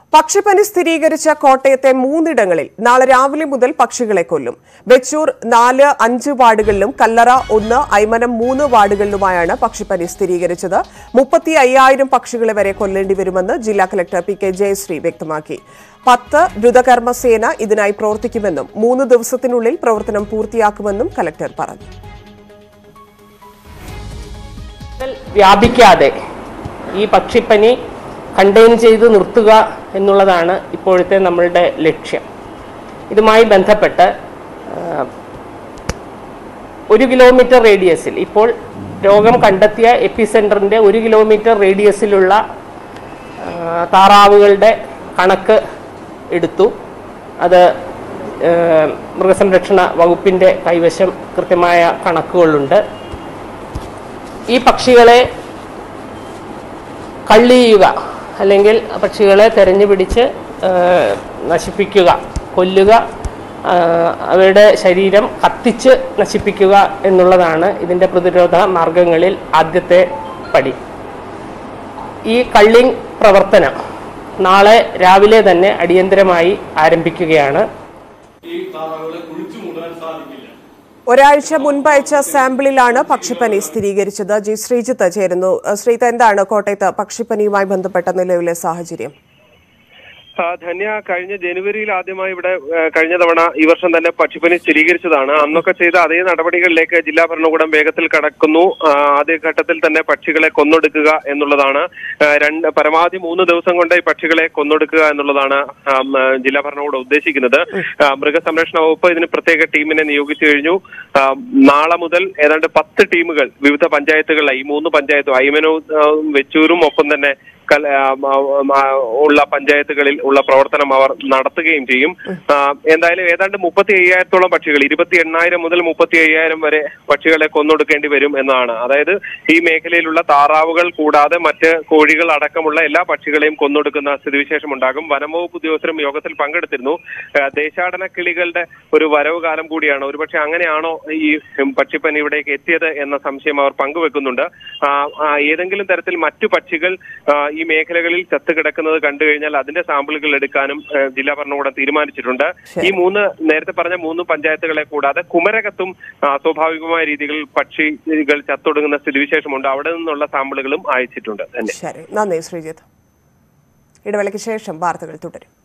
പക്ഷിപ്പനി സ്ഥിരീകരിച്ച കോട്ടയത്തെ മൂന്നിടങ്ങളിൽ നാളെ രാവിലെ മുതൽ പക്ഷികളെ കൊല്ലും വെച്ചൂർ നാല് അഞ്ച് വാർഡുകളിലും കല്ലറ ഒന്ന് ഐമനം മൂന്ന് വാർഡുകളിലുമായാണ് പക്ഷിപ്പനി സ്ഥിരീകരിച്ചത് മുപ്പത്തി അയ്യായിരം പക്ഷികളെ വരെ കൊല്ലേണ്ടി വരുമെന്ന് ജില്ലാ കലക്ടർ പി കെ ജയശ്രീ വ്യക്തമാക്കി പത്ത് ദ്രുതകർമ്മസേന ഇതിനായി പ്രവർത്തിക്കുമെന്നും മൂന്ന് ദിവസത്തിനുള്ളിൽ പ്രവർത്തനം പൂർത്തിയാക്കുമെന്നും കലക്ടർ പറഞ്ഞു കൂടുതൽ വ്യാപിക്കാതെ ഈ പക്ഷിപ്പനി കണ്ടെയ്ൻ ചെയ്ത് നിർത്തുക എന്നുള്ളതാണ് ഇപ്പോഴത്തെ നമ്മളുടെ ലക്ഷ്യം ഇതുമായി ബന്ധപ്പെട്ട് ആ, ഒരു കിലോമീറ്റർ റേഡിയസിൽ ഇപ്പോൾ രോഗം കണ്ടെത്തിയ എപ്പിസെൻറ്ററിൻ്റെ ഒരു കിലോമീറ്റർ റേഡിയസിലുള്ള ആ, താറാവുകളുടെ കണക്ക് എടുത്തു അത് ആ, മൃഗസംരക്ഷണ വകുപ്പിൻ്റെ കൈവശം കൃത്യമായ കണക്കുകളുണ്ട് ഈ പക്ഷികളെ കള്ളിയുക അല്ലെങ്കിൽ പക്ഷികളെ തെരഞ്ഞു പിടിച്ച് ആ, നശിപ്പിക്കുക കൊല്ലുക ആ, അവയുടെ ശരീരം കത്തിച്ച് നശിപ്പിക്കുക എന്നുള്ളതാണ് ഇതിൻ്റെ പ്രതിരോധ മാർഗങ്ങളിൽ ആദ്യത്തെ പടി ഈ കള്ളിങ് പ്രവർത്തനം നാളെ രാവിലെ തന്നെ അടിയന്തരമായി ആരംഭിക്കുകയാണ് ഈ താറാവുകളെ കുഴിച്ചു മൂടാൻ സാധിക്കില്ല ഒരാഴ്ച മുൻപ് അയച്ച സാമ്പിളിലാണ് പക്ഷിപ്പനി സ്ഥിരീകരിച്ചത് ജി ശ്രീജിത്ത് ചേരുന്നു ഏഹ് ശ്രീജിത്ത് എന്താണ് കോട്ടയത്ത് പക്ഷിപ്പനിയുമായി ബന്ധപ്പെട്ട നിലവിലെ സാഹചര്യം ആ, ധന്യ കഴിഞ്ഞ ജനുവരിയിൽ ആദ്യമായി ഇവിടെ ആ, കഴിഞ്ഞ തവണ ഈ വർഷം തന്നെ പക്ഷിപ്പനി സ്ഥിരീകരിച്ചതാണ് അന്നൊക്കെ ചെയ്ത അതേ നടപടികളിലേക്ക് ജില്ലാ ഭരണകൂടം വേഗത്തിൽ കടക്കുന്നു ആ, ആദ്യഘട്ടത്തിൽ തന്നെ പക്ഷികളെ കൊന്നൊടുക്കുക എന്നുള്ളതാണ് ആ, രണ്ട് പരമാവധി മൂന്ന് ദിവസം കൊണ്ട് ഈ പക്ഷികളെ കൊന്നൊടുക്കുക എന്നുള്ളതാണ് ആ, ഉം, ആ, ജില്ലാ ഭരണകൂടം ഉദ്ദേശിക്കുന്നത് ആ, മൃഗസംരക്ഷണ വകുപ്പ് ഇതിന് പ്രത്യേക ടീമിനെ നിയോഗിച്ചു കഴിഞ്ഞു ആ, നാളെ മുതൽ ഏതാണ്ട് പത്ത് ടീമുകൾ വിവിധ പഞ്ചായത്തുകളിലായി ഈ മൂന്ന് പഞ്ചായത്തും ഐമനവും ആ, വെച്ചൂരും ഒപ്പം തന്നെ കല- ആ, ആ, ആ, ഉള്ള പഞ്ചായത്തുകളിൽ ഉള്ള പ്രവർത്തനം അവർ നടത്തുകയും ചെയ്യും ആ, എന്തായാലും ഏതാണ്ട് മുപ്പത്തി അയ്യായിരത്തോളം പക്ഷികൾ ഇരുപത്തി എണ്ണായിരം മുതൽ മുപ്പത്തി അയ്യായിരം വരെ പക്ഷികളെ കൊന്നൊടുക്കേണ്ടി വരും എന്നാണ് അതായത് ഈ മേഖലയിലുള്ള താറാവുകൾ കൂടാതെ മറ്റ് കോഴികൾ അടക്കമുള്ള എല്ലാ പക്ഷികളെയും കൊന്നൊടുക്കുന്ന സ്ഥിതിവിശേഷം ഉണ്ടാകും വനംവകുപ്പ് ഉദ്യോഗസ്ഥരും യോഗത്തിൽ പങ്കെടുത്തിരുന്നു ആ, ദേശാടന കിളികളുടെ ഒരു വരവ് കാലം കൂടിയാണ് ഒരുപക്ഷെ അങ്ങനെയാണോ ഈ പക്ഷിപ്പനി ഇവിടേക്ക് എത്തിയത് എന്ന സംശയം അവർ പങ്കുവെക്കുന്നുണ്ട് ആ, ആ, ഏതെങ്കിലും തരത്തിൽ മറ്റു പക്ഷികൾ ആ, ഈ മേഖലകളിൽ ചത്തുകിടക്കുന്നത് കണ്ടു കഴിഞ്ഞാൽ അതിന്റെ സാമ്പിളുകൾ എടുക്കാനും ആ, ജില്ലാ ഭരണകൂടം തീരുമാനിച്ചിട്ടുണ്ട് ഈ മൂന്ന് നേരത്തെ പറഞ്ഞ മൂന്ന് പഞ്ചായത്തുകളെ കൂടാതെ കുമരകത്തും ആ, സ്വാഭാവികമായ രീതികളിൽ പക്ഷികൾ ചത്തൊടുങ്ങുന്ന സ്ഥിതിവിശേഷമുണ്ട് അവിടെ നിന്നുള്ള സാമ്പിളുകളും അയച്ചിട്ടുണ്ട് തന്നെ ശരി നന്ദി ശ്രീജിത്ത് ഇടവേളയ്ക്ക് ശേഷം വാർത്തകൾ തുടരും